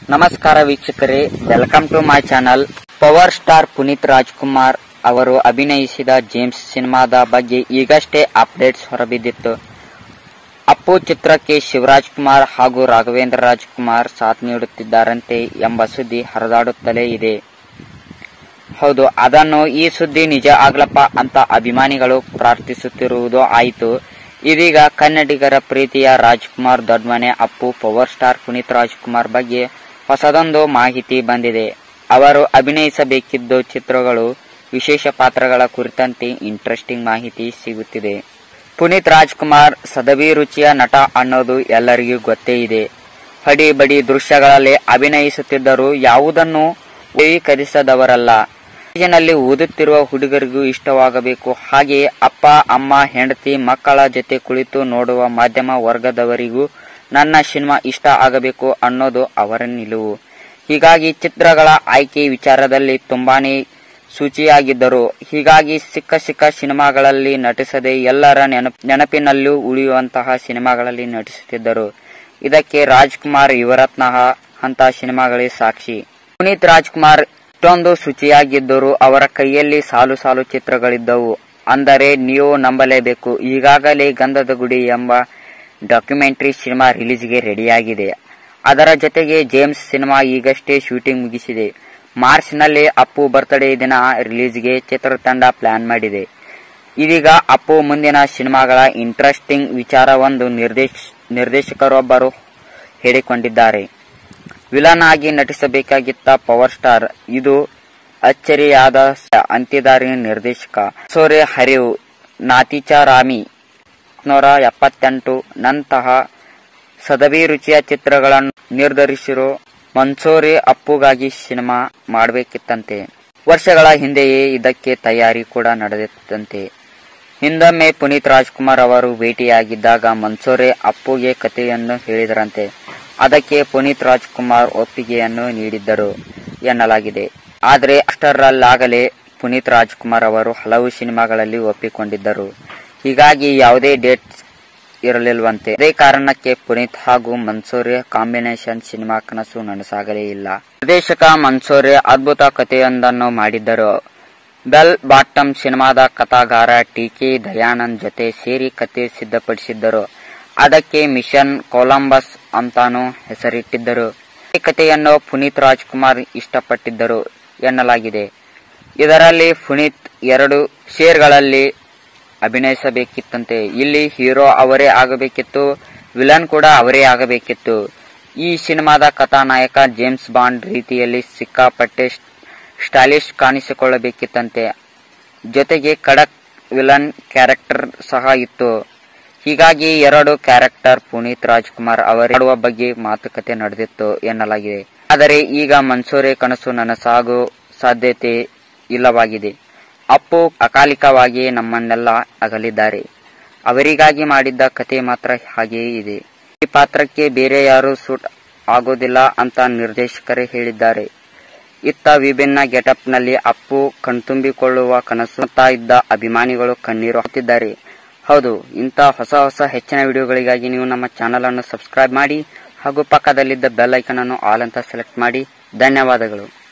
ನಮಸ್ಕಾರ ವೀಕ್ಷಕರೇ welcome to my channel power star Puneeth Rajkumar ಅವರು ಅಭಿನಯಿಸಿದ ಜೇಮ್ಸ್ ಸಿನಿಮಾದ ಬಗ್ಗೆ ಈಗಷ್ಟೇ ಅಪ್ಡೇಟ್ಸ್ ಹೊರಬಿದ್ದಿತ್ತು ಅಪ್ಪು ಚಿತ್ರಕ್ಕೆ ಶಿವರಾಜ್ ಕುಮಾರ್ ಹಾಗೂ ರಾಘವೇಂದ್ರ ರಾಜ್ಕುಮಾರ್ ಸಾಥ್ ನೀಡುತ್ತಿದ್ದಾರಂತೆ ಎಂಬ ಸುದ್ದಿ ಹರಿದಾಡುತ್ತಲೇ ಇದೆ ಹೌದು ಅದನ್ನು ಈ ಸುದ್ದಿ ನಿಜ ಆಗ್ಲಪ್ಪ ಅಂತ ಅಭಿಮಾನಿಗಳು ಪ್ರಾರ್ಥಿಸುತ್ತಿರುವುದು ಆಯಿತು ಇದೀಗ ಕನ್ನಡಿಗರ ಪ್ರೀತಿಯ ರಾಜ್ಕುಮಾರ್ ದೊಡ್ಮನೆ ಅಪ್ಪು ಪವರ್ ಸ್ಟಾರ್ ಪುನೀತ್ ರಾಜ್ಕುಮಾರ್ ಬಗ್ಗೆ ಹೊಸದೊಂದು ಮಾಹಿತಿ ಬಂದಿದೆ ಅವರು ಅಭಿನಯಿಸಬೇಕಿದ್ದು ಚಿತ್ರಗಳು ವಿಶೇಷ ಪಾತ್ರಗಳ ಕುರಿತಂತೆ ಇಂಟ್ರೆಸ್ಟಿಂಗ್ ಮಾಹಿತಿ ಸಿಗುತ್ತಿದೆ ಪುನೀತ್ ರಾಜ್ಕುಮಾರ್ ಸದವಿ ರುಚಿಯ ನಟ ಅನ್ನೋದು ಎಲ್ಲರಿಗೂ ಗೊತ್ತೇ ಇದೆ ಹಡಿ ಬಡಿ ದೃಶ್ಯಗಳಲ್ಲಿ ಅಭಿನಯಿಸುತ್ತಿದ್ದರೂ ಯಾವುದನ್ನು ವೈಕರಿಸದವರಲ್ಲ ಕಾಲೇಜಿನಲ್ಲಿ ಓದುತ್ತಿರುವ ಹುಡುಗರಿಗೂ ಇಷ್ಟವಾಗಬೇಕು ಹಾಗೆಯೇ ಅಪ್ಪ ಅಮ್ಮ ಹೆಂಡತಿ ಮಕ್ಕಳ ಜೊತೆ ಕುಳಿತು ನೋಡುವ ಮಾಧ್ಯಮ ವರ್ಗದವರಿಗೂ ನನ್ನ ಸಿನಿಮಾ ಇಷ್ಟ ಆಗಬೇಕು ಅನ್ನೋದು ಅವರ ನಿಲುವು ಹೀಗಾಗಿ ಚಿತ್ರಗಳ ಆಯ್ಕೆ ವಿಚಾರದಲ್ಲಿ ತುಂಬಾನೇ ಸೂಚಿಯಾಗಿದ್ದರು ಹೀಗಾಗಿ ಸಿಕ್ಕ ಸಿಕ್ಕ ಸಿನಿಮಾಗಳಲ್ಲಿ ನಟಿಸದೆ ಎಲ್ಲರ ನೆನಪ್ ನೆನಪಿನಲ್ಲೂ ಉಳಿಯುವಂತಹ ಸಿನಿಮಾಗಳಲ್ಲಿ ನಟಿಸುತ್ತಿದ್ದರು ಇದಕ್ಕೆ ರಾಜ್ಕುಮಾರ್ ಯುವರತ್ನ ಅಂತ ಸಿನಿಮಾಗಳೇ ಸಾಕ್ಷಿ ಪುನೀತ್ ರಾಜ್ಕುಮಾರ್ ಇಷ್ಟೊಂದು ಶುಚಿಯಾಗಿದ್ದರೂ ಅವರ ಕೈಯಲ್ಲಿ ಸಾಲು ಸಾಲು ಚಿತ್ರಗಳಿದ್ದವು ಅಂದರೆ ನೀವು ನಂಬಲೇಬೇಕು ಈಗಾಗಲೇ ಗಂಧದ ಗುಡಿ ಎಂಬ ಡಾಕ್ಯುಮೆಂಟರಿ ಸಿನಿಮಾ ರಿಲೀಸ್ಗೆ ರೆಡಿಯಾಗಿದೆ ಅದರ ಜೊತೆಗೆ ಜೇಮ್ಸ್ ಸಿನಿಮಾ ಈಗಷ್ಟೇ ಶೂಟಿಂಗ್ ಮುಗಿಸಿದೆ ಮಾರ್ಚ್ನಲ್ಲಿ ಅಪ್ಪು ಬರ್ತ್ಡೇ ದಿನ ರಿಲೀಸ್ಗೆ ಚಿತ್ರತಂಡ ಪ್ಲಾನ್ ಮಾಡಿದೆ ಇದೀಗ ಅಪ್ಪು ಮುಂದಿನ ಸಿನಿಮಾಗಳ ಇಂಟ್ರೆಸ್ಟಿಂಗ್ ವಿಚಾರವೊಂದು ನಿರ್ದೇಶ ನಿರ್ದೇಶಕರೊಬ್ಬರು ಹೇಳಿಕೊಂಡಿದ್ದಾರೆ ವಿಲನ್ ಆಗಿ ನಟಿಸಬೇಕಾಗಿತ್ತ ಪವರ್ ಸ್ಟಾರ್ ಇದು ಅಚ್ಚರಿಯಾದ ಸ- ಅಂತಿದ್ದಾರೆ ನಿರ್ದೇಶಕ ಸೋರೆ ಹರಿವು ನಾತಿಚಾರಾಮಿ ನೂರ ಎಪ್ಪತ್ತೆಂಟು ನಂತಹ ಸದವಿ ರುಚಿಯ ಚಿತ್ರಗಳನ್ನು ನಿರ್ಧರಿಸಿರೋ ಮನ್ಸೂರಿ ಅಪ್ಪುಗಾಗಿ ಸಿನಿಮಾ ಮಾಡಬೇಕಿತ್ತಂತೆ ವರ್ಷಗಳ ಹಿಂದೆಯೇ ಇದಕ್ಕೆ ತಯಾರಿ ಕೂಡ ನಡೆದಿತ್ತಂತೆ ಹಿಂದೊಮ್ಮೆ ಪುನೀತ್ ರಾಜ್ಕುಮಾರ್ ಅವರು ಭೇಟಿಯಾಗಿದ್ದಾಗ ಮನ್ಸೂರೆ ಅಪ್ಪುಗೆ ಕಥೆಯನ್ನು ಹೇಳಿದರಂತೆ ಅದಕ್ಕೆ ಪುನೀತ್ ರಾಜ್ಕುಮಾರ್ ಒಪ್ಪಿಗೆಯನ್ನು ನೀಡಿದ್ದರು ಎನ್ನಲಾಗಿದೆ ಆದರೆ ಅಷ್ಟರಲ್ಲಾಗಲೇ ಪುನೀತ್ ರಾಜ್ಕುಮಾರ್ ಅವರು ಹಲವು ಸಿನಿಮಾಗಳಲ್ಲಿ ಒಪ್ಪಿಕೊಂಡಿದ್ದರು ಹೀಗಾಗಿ ಯಾವುದೇ ಡೇಟ್ ಇರಲಿಲ್ವಂತೆ ಅದೇ ಕಾರಣಕ್ಕೆ ಪುನೀತ್ ಹಾಗೂ ಮನ್ಸೂರೆ ಕಾಂಬಿನೇಷನ್ ಸಿನಿಮಾ ಕನಸು ನನಸಾಗಲೇ ಇಲ್ಲ ನಿರ್ದೇಶಕ ಮನ್ಸೂರೆ ಅದ್ಭುತ ಕಥೆಯೊಂದನ್ನು ಮಾಡಿದ್ದರು ಬೆಲ್ ಬಾಟಮ್ ಸಿನಿಮಾದ ಕಥಾಗಾರ ಟಿ ಕೆ ದಯಾನಂದ್ ಜೊತೆ ಸೇರಿ ಕಥೆ ಸಿದ್ಧಪಡಿಸಿದ್ದರು ಅದಕ್ಕೆ ಮಿಷನ್ ಕೊಲಂಬಸ್ ಅಂತಾನು ಹೆಸರಿಟ್ಟಿದ್ದರು ಈ ಕಥೆಯನ್ನು ಪುನೀತ್ ರಾಜ್ಕುಮಾರ್ ಇಷ್ಟಪಟ್ಟಿದ್ದರು ಎನ್ನಲಾಗಿದೆ ಇದರಲ್ಲಿ ಪುನೀತ್ ಎರಡು ಶೇರ್ಗಳಲ್ಲಿ ಅಭಿನಯಿಸಬೇಕಿತ್ತಂತೆ ಇಲ್ಲಿ ಹೀರೋ ಅವರೇ ಆಗಬೇಕಿತ್ತು ವಿಲನ್ ಕೂಡ ಅವರೇ ಆಗಬೇಕಿತ್ತು ಈ ಸಿನಿಮಾದ ಕಥಾನಾಯಕ ಜೇಮ್ಸ್ ಬಾಂಡ್ ರೀತಿಯಲ್ಲಿ ಸಿಕ್ಕಾಪಟ್ಟೆ ಸ್ಟೈಲಿಶ್ ಕಾಣಿಸಿಕೊಳ್ಳಬೇಕಿತ್ತಂತೆ ಜೊತೆಗೆ ಖಡಕ್ ವಿಲನ್ ಕ್ಯಾರೆಕ್ಟರ್ ಸಹ ಇತ್ತು ಹೀಗಾಗಿ ಎರಡು ಕ್ಯಾರೆಕ್ಟರ್ ಪುನೀತ್ ರಾಜ್ಕುಮಾರ್ ಅವರಾಡುವ ಬಗ್ಗೆ ಮಾತುಕತೆ ನಡೆದಿತ್ತು ಎನ್ನಲಾಗಿದೆ ಆದರೆ ಈಗ ಮನ್ಸೂರೆ ಕನಸು ನನಸಾಗೋ ಸಾಧ್ಯತೆ ಇಲ್ಲವಾಗಿದೆ ಅಪ್ಪು ಅಕಾಲಿಕವಾಗಿ ನಮ್ಮನ್ನೆಲ್ಲ ಅಗಲಿದ್ದಾರೆ ಅವರಿಗಾಗಿ ಮಾಡಿದ್ದ ಕತೆ ಮಾತ್ರ ಹಾಗೆಯೇ ಇದೆ ಈ ಪಾತ್ರಕ್ಕೆ ಬೇರೆ ಯಾರು ಸೂಟ್ ಆಗೋದಿಲ್ಲ ಅಂತ ನಿರ್ದೇಶಕರೇ ಹೇಳಿದ್ದಾರೆ ಇತ್ತ ವಿಭಿನ್ನ ಗೆಟಪ್ನಲ್ಲಿ ಅಪ್ಪು ಕಣ್ತುಂಬಿಕೊಳ್ಳುವ ಕನಸು ಕಾಣ್ತಾ ಇದ್ದ ಅಭಿಮಾನಿಗಳು ಕಣ್ಣೀರು ಹಾಕುತ್ತಿದ್ದಾರೆ ಹೌದು ಇಂಥ ಹೊಸ ಹೊಸ ಹೆಚ್ಚಿನ ವಿಡಿಯೋಗಳಿಗಾಗಿ ನೀವು ನಮ್ಮ ಚಾನಲ್ ಅನ್ನು ಸಬ್ಸ್ಕ್ರೈಬ್ ಮಾಡಿ ಹಾಗೂ ಪಕ್ಕದಲ್ಲಿದ್ದ ಬೆಲ್ ಐಕನ್ ಅನ್ನು ಆಲ್ ಅಂತ ಸೆಲೆಕ್ಟ್ ಮಾಡಿ ಧನ್ಯವಾದಗಳು